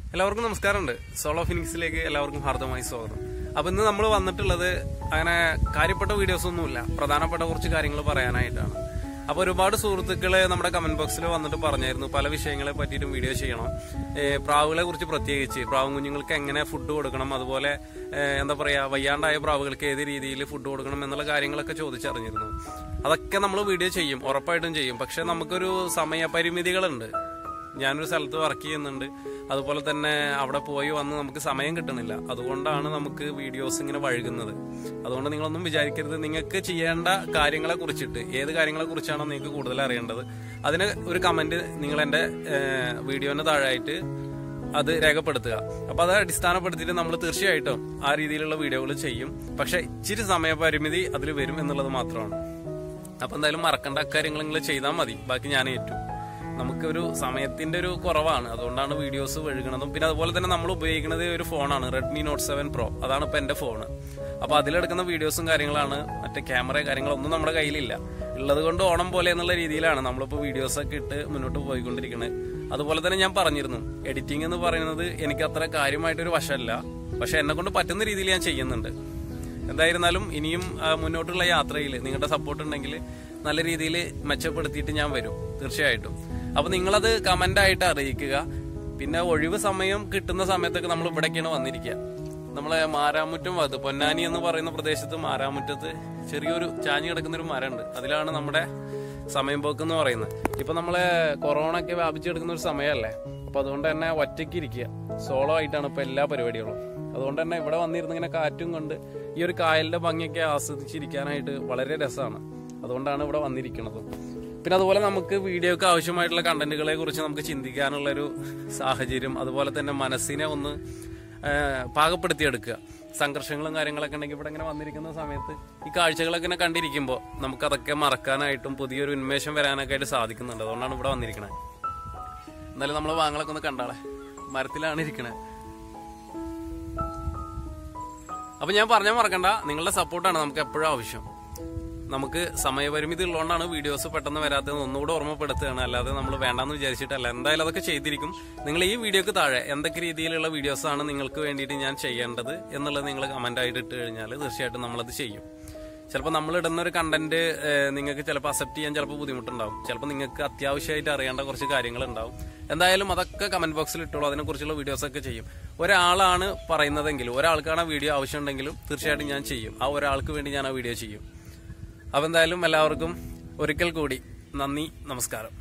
എല്ലാവർക്കും നമസ്കാരമുണ്ട് സോളോ ഫിനിക്സിലേക്ക് എല്ലാവർക്കും ഹാർദമായി സ്വാഗതം അപ്പൊ ഇന്ന് നമ്മൾ വന്നിട്ടുള്ളത് അങ്ങനെ കാര്യപ്പെട്ട വീഡിയോസ് ഒന്നുമില്ല പ്രധാനപ്പെട്ട കുറച്ച് കാര്യങ്ങൾ പറയാനായിട്ടാണ് അപ്പൊ ഒരുപാട് സുഹൃത്തുക്കള് നമ്മുടെ കമന്റ് ബോക്സിൽ വന്നിട്ട് പറഞ്ഞായിരുന്നു പല വിഷയങ്ങളെ പറ്റിയിട്ടും വീഡിയോ ചെയ്യണം ഏ, പ്രാവുകളെ കുറിച്ച് പ്രത്യേകിച്ച് പ്രാവും കുഞ്ഞുങ്ങൾക്ക് എങ്ങനെ ഫുഡ് കൊടുക്കണം അതുപോലെ ഏ, എന്താ പറയാ വയ്യാണ്ടായ പ്രാവുകൾക്ക് ഏത് രീതിയിൽ ഫുഡ് കൊടുക്കണം എന്നുള്ള കാര്യങ്ങളൊക്കെ ചോദിച്ചറിഞ്ഞിരുന്നു അതൊക്കെ നമ്മൾ വീഡിയോ ചെയ്യും ഉറപ്പായിട്ടും ചെയ്യും പക്ഷെ നമുക്കൊരു സമയപരിമിതികളുണ്ട് ഞാനൊരു സ്ഥലത്ത് വർക്ക് ചെയ്യുന്നുണ്ട് അതുപോലെ തന്നെ അവിടെ പോയി വന്ന് നമുക്ക് സമയം കിട്ടുന്നില്ല അതുകൊണ്ടാണ് നമുക്ക് വീഡിയോസ് ഇങ്ങനെ വഴുകുന്നത് അതുകൊണ്ട് നിങ്ങളൊന്നും വിചാരിക്കരുത് നിങ്ങൾക്ക് ചെയ്യേണ്ട കാര്യങ്ങളെ കുറിച്ചിട്ട് ഏത് കാര്യങ്ങളെ കുറിച്ചാണോ നിങ്ങൾക്ക് കൂടുതൽ അറിയേണ്ടത് അതിന് ഒരു കമന്റ് നിങ്ങൾ എന്റെ വീഡിയോന് താഴെയായിട്ട് അത് രേഖപ്പെടുത്തുക അപ്പൊ അത് അടിസ്ഥാനപ്പെടുത്തിയിട്ട് നമ്മൾ തീർച്ചയായിട്ടും ആ രീതിയിലുള്ള വീഡിയോകൾ ചെയ്യും പക്ഷെ ഇച്ചിരി സമയപരിമിതി അതിൽ വരും എന്നുള്ളത് മാത്രമാണ് അപ്പൊ എന്തായാലും മറക്കേണ്ട കാര്യങ്ങൾ നിങ്ങൾ ചെയ്താൽ മതി ബാക്കി ഞാൻ ഏറ്റു നമുക്കൊരു സമയത്തിന്റെ ഒരു കുറവാണ് അതുകൊണ്ടാണ് വീഡിയോസ് വഴുകണതും പിന്നെ അതുപോലെ തന്നെ നമ്മൾ ഉപയോഗിക്കുന്നത് ഒരു ഫോണാണ് റെഡ്മി നോട്ട് സെവൻ പ്രോ അതാണ് ഇപ്പൊ എന്റെ ഫോണ് അപ്പൊ അതിലെടുക്കുന്ന വീഡിയോസും കാര്യങ്ങളാണ് മറ്റേ ക്യാമറ കാര്യങ്ങളൊന്നും നമ്മുടെ കയ്യിലില്ല ഉള്ളത് കൊണ്ട് ഓണം പോലെ എന്നുള്ള രീതിയിലാണ് നമ്മളിപ്പോൾ വീഡിയോസ് ഒക്കെ ഇട്ട് മുന്നോട്ട് പോയിക്കൊണ്ടിരിക്കുന്നത് അതുപോലെ തന്നെ ഞാൻ പറഞ്ഞിരുന്നു എഡിറ്റിംഗ് എന്ന് പറയുന്നത് എനിക്ക് അത്ര കാര്യമായിട്ടൊരു വശമല്ല പക്ഷെ എന്നെ കൊണ്ട് പറ്റുന്ന രീതിയിൽ ഞാൻ ചെയ്യുന്നുണ്ട് എന്തായിരുന്നാലും ഇനിയും ആ, മുന്നോട്ടുള്ള യാത്രയിൽ നിങ്ങളുടെ സപ്പോർട്ട് ഉണ്ടെങ്കിൽ നല്ല രീതിയിൽ മെച്ചപ്പെടുത്തിയിട്ട് ഞാൻ വരും തീർച്ചയായിട്ടും അപ്പൊ നിങ്ങളത് കമന്റ് ആയിട്ട് അറിയിക്കുക പിന്നെ ഒഴിവ് സമയം കിട്ടുന്ന സമയത്തൊക്കെ നമ്മൾ ഇവിടേക്കാണ് വന്നിരിക്കുക നമ്മളെ മാരാമുറ്റം ഭാഗത്ത് പൊന്നാനി എന്ന് പറയുന്ന പ്രദേശത്ത് മാരാമുറ്റത്ത് ചെറിയൊരു ചാഞ്ഞു കിടക്കുന്ന ഒരു മരമുണ്ട് അതിലാണ് നമ്മുടെ സമയം പോക്ക് എന്ന് പറയുന്നത് ഇപ്പൊ നമ്മളെ കൊറോണ ഒക്കെ വ്യാപിച്ചെടുക്കുന്ന ഒരു സമയമല്ലേ അപ്പൊ അതുകൊണ്ട് തന്നെ ഒറ്റയ്ക്ക് ഇരിക്കുക സോളോ ആയിട്ടാണ് ഇപ്പൊ എല്ലാ പരിപാടികളും അതുകൊണ്ട് തന്നെ ഇവിടെ വന്നിരുന്ന് ഇങ്ങനെ കാറ്റും കൊണ്ട് ഈ ഒരു കായലിന്റെ ഭംഗിയൊക്കെ ആസ്വദിച്ചിരിക്കാനായിട്ട് വളരെ രസമാണ് അതുകൊണ്ടാണ് ഇവിടെ വന്നിരിക്കുന്നത് പിന്നെ അതുപോലെ നമുക്ക് വീഡിയോക്ക് ആവശ്യമായിട്ടുള്ള കണ്ടന്റുകളെ കുറിച്ച് നമുക്ക് ചിന്തിക്കാനുള്ള ഒരു സാഹചര്യം അതുപോലെ തന്നെ മനസ്സിനെ ഒന്ന് ആ, പാകപ്പെടുത്തിയെടുക്കുക സംഘർഷങ്ങളും കാര്യങ്ങളൊക്കെ ഉണ്ടെങ്കിൽ ഇവിടെ ഇങ്ങനെ വന്നിരിക്കുന്ന സമയത്ത് ഈ കാഴ്ചകളൊക്കെ ഇങ്ങനെ കണ്ടിരിക്കുമ്പോൾ നമുക്കതൊക്കെ മറക്കാനായിട്ടും പുതിയൊരു ഉന്മേഷം വരാനൊക്കെ ആയിട്ട് സാധിക്കുന്നുണ്ട് അതുകൊണ്ടാണ് ഇവിടെ വന്നിരിക്കണത് എന്നാലും നമ്മളെ വാങ്ങളൊക്കെ ഒന്ന് കണ്ടാളെ മരത്തിലാണ് ഇരിക്കണേ അപ്പൊ ഞാൻ പറഞ്ഞാൽ മറക്കണ്ട നിങ്ങളുടെ സപ്പോർട്ടാണ് നമുക്ക് എപ്പോഴും ആവശ്യം നമുക്ക് സമയപരിമിതി ഉള്ളതുകൊണ്ടാണ് വീഡിയോസ് പെട്ടെന്ന് വരാത്തത് ഒന്നുകൂടെ ഓർമ്മപ്പെടുത്തുകയാണ് അല്ലാതെ നമ്മൾ വേണ്ടാന്ന് വിചാരിച്ചിട്ടല്ല എന്തായാലും അതൊക്കെ ചെയ്തിരിക്കും നിങ്ങൾ ഈ വീഡിയോക്ക് താഴെ എന്തൊക്കെ രീതിയിലുള്ള വീഡിയോസ് ആണ് നിങ്ങൾക്ക് വേണ്ടിയിട്ട് ഞാൻ ചെയ്യേണ്ടത് എന്നുള്ളത് നിങ്ങൾ കമന്റ് ആയിട്ട് ഇട്ട് കഴിഞ്ഞാൽ തീർച്ചയായിട്ടും നമ്മളത് ചെയ്യും ചിലപ്പോൾ നമ്മൾ ഇടുന്ന ഒരു കണ്ടന്റ് നിങ്ങൾക്ക് ചിലപ്പോൾ അക്സെപ്റ്റ് ചെയ്യാൻ ചിലപ്പോൾ ബുദ്ധിമുട്ടുണ്ടാവും ചിലപ്പോൾ നിങ്ങൾക്ക് അത്യാവശ്യമായിട്ട് അറിയേണ്ട കുറച്ച് കാര്യങ്ങൾ ഉണ്ടാവും എന്തായാലും അതൊക്കെ കമന്റ് ബോക്സിൽ ഇട്ടോളൂ അതിനെക്കുറിച്ചുള്ള വീഡിയോസ് ഒക്കെ ചെയ്യും ഒരാളാണ് പറയുന്നതെങ്കിലും ഒരാൾക്കാണ് ആ വീഡിയോ ആവശ്യമുണ്ടെങ്കിലും തീർച്ചയായിട്ടും ഞാൻ ചെയ്യും ആ ഒരാൾക്ക് വേണ്ടി ഞാൻ ആ വീഡിയോ ചെയ്യും അപ്പൊ എന്തായാലും എല്ലാവർക്കും ഒരിക്കൽ കൂടി നന്ദി നമസ്കാരം